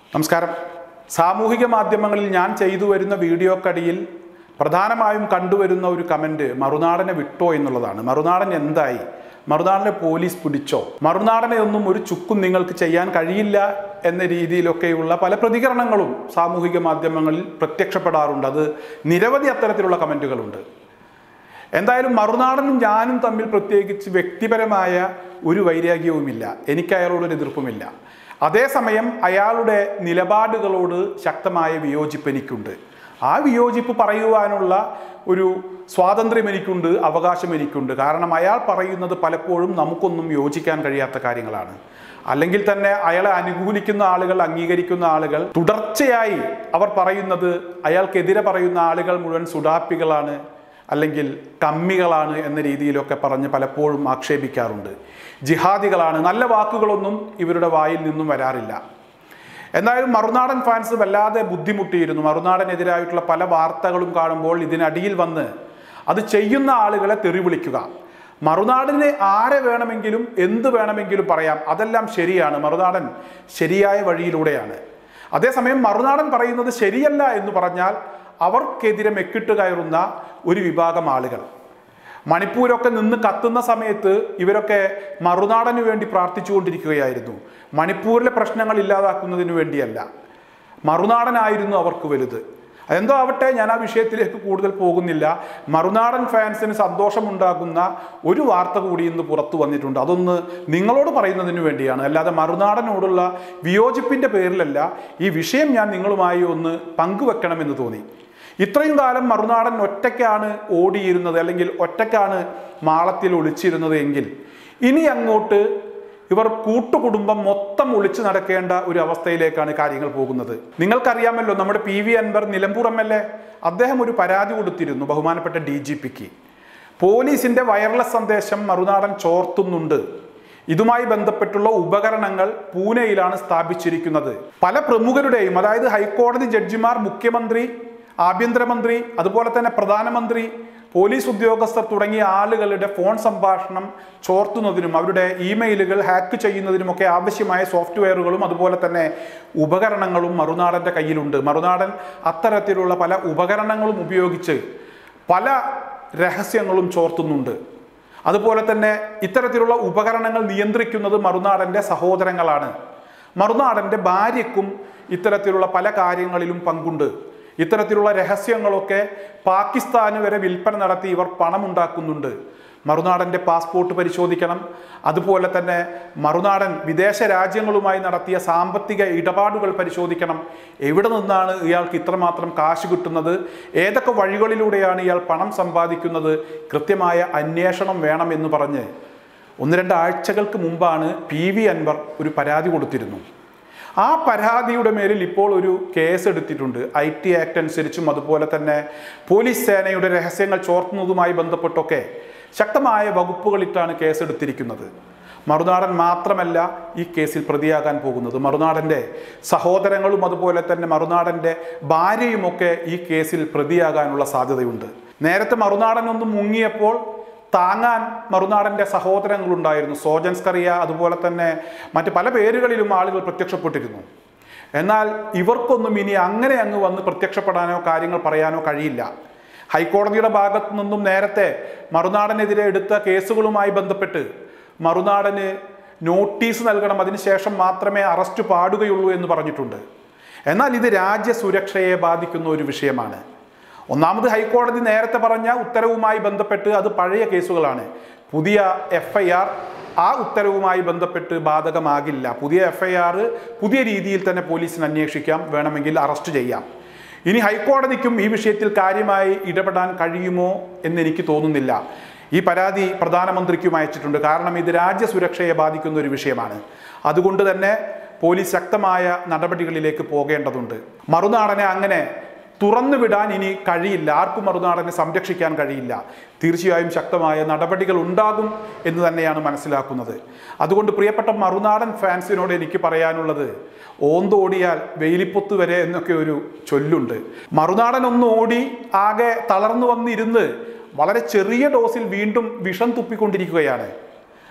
നമസ്കാരം സാമൂഹിക മാധ്യമങ്ങളിൽ ഞാൻ ചെയ്തു വരുന്ന വീഡിയോക്കടിയിൽ പ്രധാനമായും കണ്ടുവരുന്ന ഒരു കമൻറ്റ് മറുനാടനെ വിട്ടോ എന്നുള്ളതാണ് മറുനാടൻ എന്തായി മറുനാടനെ പോലീസ് പിടിച്ചോ മറുനാടനെ ഒന്നും ഒരു ചുക്കും നിങ്ങൾക്ക് ചെയ്യാൻ കഴിയില്ല എന്ന രീതിയിലൊക്കെയുള്ള പല പ്രതികരണങ്ങളും സാമൂഹിക മാധ്യമങ്ങളിൽ പ്രത്യക്ഷപ്പെടാറുണ്ട് അത് നിരവധി അത്തരത്തിലുള്ള കമൻറ്റുകളുണ്ട് എന്തായാലും മറുനാടനും ഞാനും തമ്മിൽ പ്രത്യേകിച്ച് വ്യക്തിപരമായ ഒരു വൈരാഗ്യവുമില്ല എനിക്ക് അയാളോടൊരു എതിർപ്പുമില്ല അതേസമയം അയാളുടെ നിലപാടുകളോട് ശക്തമായ വിയോജിപ്പ് എനിക്കുണ്ട് ആ വിയോജിപ്പ് പറയുവാനുള്ള ഒരു സ്വാതന്ത്ര്യം എനിക്കുണ്ട് അവകാശം എനിക്കുണ്ട് കാരണം അയാൾ പറയുന്നത് പലപ്പോഴും നമുക്കൊന്നും യോജിക്കാൻ കഴിയാത്ത കാര്യങ്ങളാണ് അല്ലെങ്കിൽ തന്നെ അയാളെ അനുകൂലിക്കുന്ന ആളുകൾ അംഗീകരിക്കുന്ന ആളുകൾ തുടർച്ചയായി അവർ പറയുന്നത് അയാൾക്കെതിരെ പറയുന്ന ആളുകൾ മുഴുവൻ സുഡാപ്പികളാണ് അല്ലെങ്കിൽ കമ്മികളാണ് എന്ന രീതിയിലൊക്കെ പറഞ്ഞ് പലപ്പോഴും ആക്ഷേപിക്കാറുണ്ട് ജിഹാദികളാണ് നല്ല വാക്കുകളൊന്നും ഇവരുടെ വായിൽ നിന്നും വരാറില്ല എന്തായാലും മറുനാടൻ ഫാൻസ് വല്ലാതെ ബുദ്ധിമുട്ടിയിരുന്നു മറുനാടനെതിരായിട്ടുള്ള പല വാർത്തകളും കാണുമ്പോൾ ഇതിനടിയിൽ വന്ന് അത് ചെയ്യുന്ന ആളുകളെ തെറി വിളിക്കുക മറുനാടിന് ആരെ വേണമെങ്കിലും എന്ത് വേണമെങ്കിലും പറയാം അതെല്ലാം ശരിയാണ് മറുനാടൻ ശരിയായ വഴിയിലൂടെയാണ് അതേസമയം മറുനാടൻ പറയുന്നത് ശരിയല്ല എന്ന് പറഞ്ഞാൽ അവർക്കെതിരെ മെക്കിട്ട് കയറുന്ന ഒരു വിഭാഗം ആളുകൾ മണിപ്പൂരൊക്കെ നിന്ന് കത്തുന്ന സമയത്ത് ഇവരൊക്കെ മറുനാടന് വേണ്ടി പ്രാർത്ഥിച്ചുകൊണ്ടിരിക്കുകയായിരുന്നു മണിപ്പൂരിലെ പ്രശ്നങ്ങൾ ഇല്ലാതാക്കുന്നതിന് വേണ്ടിയല്ല മറുനാടനായിരുന്നു അവർക്ക് വലുത് എന്തോ ആവട്ടെ ഞാൻ ആ വിഷയത്തിലേക്ക് കൂടുതൽ പോകുന്നില്ല മറുനാടൻ ഫാൻസിന് സന്തോഷമുണ്ടാകുന്ന ഒരു വാർത്ത കൂടി ഇന്ന് പുറത്തു വന്നിട്ടുണ്ട് അതൊന്ന് നിങ്ങളോട് പറയുന്നതിന് വേണ്ടിയാണ് അല്ലാതെ മറുനാടനോടുള്ള വിയോജിപ്പിൻ്റെ പേരിലല്ല ഈ വിഷയം ഞാൻ നിങ്ങളുമായി ഒന്ന് പങ്കുവെക്കണമെന്ന് തോന്നി ഇത്രയും കാലം മറുനാടൻ ഒറ്റയ്ക്കാണ് ഓടിയിരുന്നത് അല്ലെങ്കിൽ ഒറ്റയ്ക്കാണ് മാളത്തിൽ ഒളിച്ചിരുന്നത് എങ്കിൽ ഇനി അങ്ങോട്ട് ഇവർ കൂട്ടുകുടുംബം മൊത്തം ഒളിച്ചു നടക്കേണ്ട ഒരു അവസ്ഥയിലേക്കാണ് കാര്യങ്ങൾ പോകുന്നത് നിങ്ങൾക്കറിയാമല്ലോ നമ്മുടെ P V Anvar Nilambur M L A അദ്ദേഹം ഒരു പരാതി കൊടുത്തിരുന്നു ബഹുമാനപ്പെട്ട ഡി ജി പിക്ക് പോലീസിന്റെ വയർലെസ് സന്ദേശം മറുനാടൻ ചോർത്തുന്നുണ്ട് ഇതുമായി ബന്ധപ്പെട്ടുള്ള ഉപകരണങ്ങൾ പൂനെയിലാണ് സ്ഥാപിച്ചിരിക്കുന്നത് പല പ്രമുഖരുടെയും അതായത് ഹൈക്കോടതി ജഡ്ജിമാർ മുഖ്യമന്ത്രി ആഭ്യന്തരമന്ത്രി അതുപോലെ തന്നെ പ്രധാനമന്ത്രി പോലീസ് ഉദ്യോഗസ്ഥർ തുടങ്ങിയ ആളുകളുടെ ഫോൺ സംഭാഷണം ചോർത്തുന്നതിനും അവരുടെ ഇമെയിലുകൾ ഹാക്ക് ചെയ്യുന്നതിനുമൊക്കെ ആവശ്യമായ സോഫ്റ്റ്വെയറുകളും അതുപോലെ തന്നെ ഉപകരണങ്ങളും മറുനാടൻ്റെ കയ്യിലുണ്ട് മറുനാടൻ അത്തരത്തിലുള്ള പല ഉപകരണങ്ങളും ഉപയോഗിച്ച് പല രഹസ്യങ്ങളും ചോർത്തുന്നുണ്ട് അതുപോലെ തന്നെ ഇത്തരത്തിലുള്ള ഉപകരണങ്ങൾ നിയന്ത്രിക്കുന്നത് മറുനാടൻ്റെ സഹോദരങ്ങളാണ് മറുനാടൻ്റെ ഭാര്യയ്ക്കും ഇത്തരത്തിലുള്ള പല കാര്യങ്ങളിലും പങ്കുണ്ട് ഇത്തരത്തിലുള്ള രഹസ്യങ്ങളൊക്കെ പാകിസ്ഥാന് വരെ വിൽപ്പന നടത്തി ഇവർ പണമുണ്ടാക്കുന്നുണ്ട് മറുനാടൻ്റെ പാസ്പോർട്ട് പരിശോധിക്കണം അതുപോലെ തന്നെ മറുനാടൻ വിദേശ രാജ്യങ്ങളുമായി നടത്തിയ സാമ്പത്തിക ഇടപാടുകൾ പരിശോധിക്കണം എവിടെ നിന്നാണ് ഇയാൾക്ക് ഇത്രമാത്രം കാശ് കിട്ടുന്നത് ഏതൊക്കെ വഴികളിലൂടെയാണ് ഇയാൾ പണം സമ്പാദിക്കുന്നത് കൃത്യമായ അന്വേഷണം വേണം എന്ന് പറഞ്ഞ് ഒന്ന് രണ്ട് ആഴ്ചകൾക്ക് മുമ്പാണ് പി വി അൻവർ ഒരു പരാതി കൊടുത്തിരുന്നു ആ പരാതിയുടെ മേലിൽ ഇപ്പോൾ ഒരു കേസ് എടുത്തിട്ടുണ്ട് ഐ ടി ആക്ട് അനുസരിച്ചും അതുപോലെ തന്നെ പോലീസ് സേനയുടെ രഹസ്യങ്ങൾ ചോർത്തുന്നതുമായി ബന്ധപ്പെട്ടൊക്കെ ശക്തമായ വകുപ്പുകളിട്ടാണ് കേസ് എടുത്തിരിക്കുന്നത് മറുനാടൻ മാത്രമല്ല ഈ കേസിൽ പ്രതിയാകാൻ പോകുന്നത് മറുനാടൻ്റെ സഹോദരങ്ങളും അതുപോലെ തന്നെ മറുനാടൻ്റെ ഭാര്യയുമൊക്കെ ഈ കേസിൽ പ്രതിയാകാനുള്ള സാധ്യതയുണ്ട് നേരത്തെ മറുനാടൻ ഒന്ന് മുങ്ങിയപ്പോൾ താങ്ങാൻ മറുനാടൻ്റെ സഹോദരങ്ങളുണ്ടായിരുന്നു സോജൻസ് കറിയ അതുപോലെ തന്നെ മറ്റ് പല പേരുകളിലും ആളുകൾ പ്രത്യക്ഷപ്പെട്ടിരുന്നു എന്നാൽ ഇവർക്കൊന്നും ഇനി അങ്ങനെ അങ്ങ് വന്ന് പ്രത്യക്ഷപ്പെടാനോ കാര്യങ്ങൾ പറയാനോ കഴിയില്ല ഹൈക്കോടതിയുടെ ഭാഗത്തു നിന്നും നേരത്തെ മറുനാടനെതിരെ എടുത്ത കേസുകളുമായി ബന്ധപ്പെട്ട് മറുനാടന് നോട്ടീസ് നൽകണം അതിനുശേഷം മാത്രമേ അറസ്റ്റ് പാടുകയുള്ളൂ എന്ന് പറഞ്ഞിട്ടുണ്ട് എന്നാൽ ഇത് രാജ്യ സുരക്ഷയെ ബാധിക്കുന്ന ഒരു വിഷയമാണ് ഒന്നാമത് ഹൈക്കോടതി നേരത്തെ പറഞ്ഞ ഉത്തരവുമായി ബന്ധപ്പെട്ട് അത് പഴയ കേസുകളാണ് പുതിയ എഫ് ഐ ആർ ആ ഉത്തരവുമായി ബന്ധപ്പെട്ട് ബാധകമാകില്ല പുതിയ എഫ് ഐ ആർ പുതിയ രീതിയിൽ തന്നെ പോലീസിന് അന്വേഷിക്കാം വേണമെങ്കിൽ അറസ്റ്റ് ചെയ്യാം ഇനി ഹൈക്കോടതിക്കും ഈ വിഷയത്തിൽ കാര്യമായി ഇടപെടാൻ കഴിയുമോ എന്ന് എനിക്ക് തോന്നുന്നില്ല ഈ പരാതി പ്രധാനമന്ത്രിക്കും അയച്ചിട്ടുണ്ട് കാരണം ഇത് രാജ്യസുരക്ഷയെ ബാധിക്കുന്ന ഒരു വിഷയമാണ് അതുകൊണ്ട് തന്നെ പോലീസ് ശക്തമായ നടപടികളിലേക്ക് പോകേണ്ടതുണ്ട് മറുനാടനെ അങ്ങനെ തുറന്നു വിടാൻ ഇനി കഴിയില്ല ആർക്കും മറുനാടനെ സംരക്ഷിക്കാൻ കഴിയില്ല തീർച്ചയായും ശക്തമായ നടപടികൾ ഉണ്ടാകും എന്ന് തന്നെയാണ് മനസ്സിലാക്കുന്നത് അതുകൊണ്ട് പ്രിയപ്പെട്ട മറുനാടൻ ഫാൻസിനോട് എനിക്ക് പറയാനുള്ളത് ഓന്തോടിയാൽ വെയിലിപ്പൊത്ത് വരെ എന്നൊക്കെ ഒരു ചൊല്ലുണ്ട് മറുനാടൻ ഒന്ന് ഓടി ആകെ തളർന്നു വന്നിരുന്ന് വളരെ ചെറിയ ഡോസിൽ വീണ്ടും വിഷം തുപ്പിക്കൊണ്ടിരിക്കുകയാണ്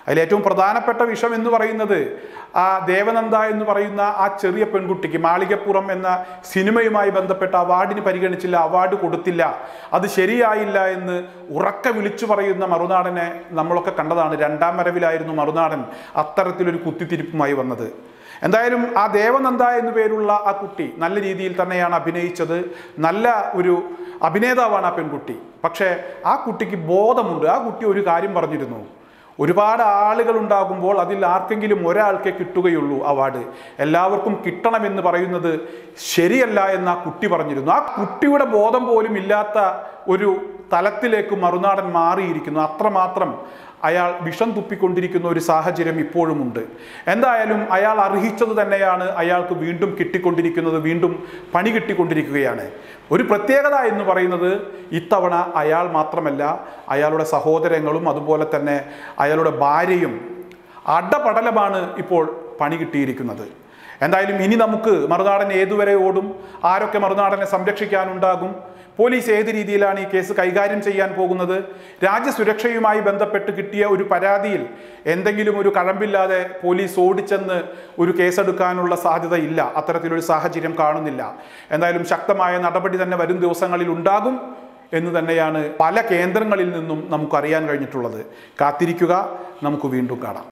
അതിലേറ്റവും പ്രധാനപ്പെട്ട വിഷയം എന്ന് പറയുന്നത് ആ ദേവനന്ദ എന്ന് പറയുന്ന ആ ചെറിയ പെൺകുട്ടിക്ക് മാളികപ്പുറം എന്ന സിനിമയുമായി ബന്ധപ്പെട്ട അവാർഡിന് പരിഗണിച്ചില്ല അവാർഡ് കൊടുത്തില്ല അത് ശരിയായില്ല എന്ന് ഉറക്കെ വിളിച്ചു പറയുന്ന മറുനാടനെ നമ്മളൊക്കെ കണ്ടതാണ് രണ്ടാം വരവിലായിരുന്നു മറുനാടൻ അത്തരത്തിലൊരു കുത്തിത്തിരിപ്പുമായി വന്നത് എന്തായാലും ആ ദേവനന്ദ എന്നു പേരുള്ള ആ കുട്ടി നല്ല രീതിയിൽ തന്നെയാണ് അഭിനയിച്ചത് നല്ല ഒരു അഭിനേതാവാണ് ആ പെൺകുട്ടി പക്ഷേ ആ കുട്ടിക്ക് ബോധമുണ്ട് ആ കുട്ടി ഒരു കാര്യം പറഞ്ഞിരുന്നു ഒരുപാട് ആളുകൾ ഉണ്ടാകുമ്പോൾ അതിൽ ആർക്കെങ്കിലും ഒരാൾക്കേ കിട്ടുകയുള്ളൂ അവാർഡ് എല്ലാവർക്കും കിട്ടണമെന്ന് പറയുന്നത് ശരിയല്ല എന്ന് ആ കുട്ടി പറഞ്ഞിരുന്നു ആ കുട്ടിയുടെ ബോധം പോലും ഇല്ലാത്ത ഒരു തലത്തിലേക്ക് മറുനാടൻ മാറിയിരിക്കുന്നു അത്രമാത്രം അയാൾ വിഷം തുപ്പിക്കൊണ്ടിരിക്കുന്ന ഒരു സാഹചര്യം ഇപ്പോഴുമുണ്ട് എന്തായാലും അയാൾ അർഹിച്ചത് തന്നെയാണ് അയാൾക്ക് വീണ്ടും കിട്ടിക്കൊണ്ടിരിക്കുന്നത് വീണ്ടും പണി കിട്ടിക്കൊണ്ടിരിക്കുകയാണ് ഒരു പ്രത്യേകത എന്ന് പറയുന്നത് ഇത്തവണ അയാൾ മാത്രമല്ല അയാളുടെ സഹോദരങ്ങളും അതുപോലെ തന്നെ അയാളുടെ ഭാര്യയും അടപടലമാണ് ഇപ്പോൾ പണി കിട്ടിയിരിക്കുന്നത് എന്തായാലും ഇനി നമുക്ക് മറുനാടൻ ഏതുവരെ ഓടും ആരൊക്കെ മറുനാടനെ സംരക്ഷിക്കാനുണ്ടാകും പോലീസ് ഏത് രീതിയിലാണ് ഈ കേസ് കൈകാര്യം ചെയ്യാൻ പോകുന്നത് രാജ്യസുരക്ഷയുമായി ബന്ധപ്പെട്ട് കിട്ടിയ ഒരു പരാതിയിൽ എന്തെങ്കിലും ഒരു കഴമ്പില്ലാതെ പോലീസ് ഓടിച്ചെന്ന് ഒരു കേസെടുക്കാനുള്ള സാധ്യത ഇല്ല അത്തരത്തിലൊരു സാഹചര്യം കാണുന്നില്ല എന്തായാലും ശക്തമായ നടപടി തന്നെ വരും ദിവസങ്ങളിൽ ഉണ്ടാകും എന്ന് തന്നെയാണ് പല കേന്ദ്രങ്ങളിൽ നിന്നും നമുക്കറിയാൻ കഴിഞ്ഞിട്ടുള്ളത് കാത്തിരിക്കുക നമുക്ക് വീണ്ടും കാണാം